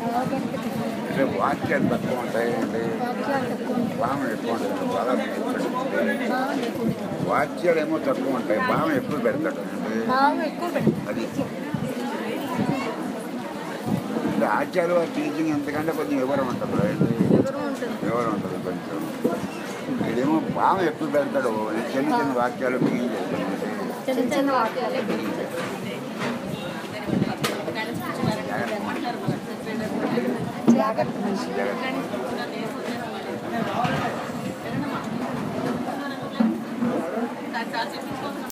అంటే వాక్యాలు తక్కువ ఉంటాయి అంటే వాక్యాలు తక్కువ ఉంటాయి. భావం ఎక్కువ ఉంటుంది బాగా ఎక్కువ ఉంటుంది. భావం ఎక్కువ ఉంటుంది. వాక్యాలు ఏమో తక్కువ ఉంటాయి భావం ఎక్కువ పెడతాడు అంటే భావం ఎక్కువ పెడతాం అది అంటే ఆచార్య వారి టీచింగ్ ఎంతకంటే కొంచెం వివరం ఉంటుంది అంటే ఎవరు ఉంటుంది వివరం ఉంటుంది కొంచెం ఇదేమో భావం ఎక్కువ పెడతాడు చిన్న చిన్న వాక్యాలు మిగిలి చిన్న చిన్న వాక్యాలు జాగ్రత్త జాగ్రత్త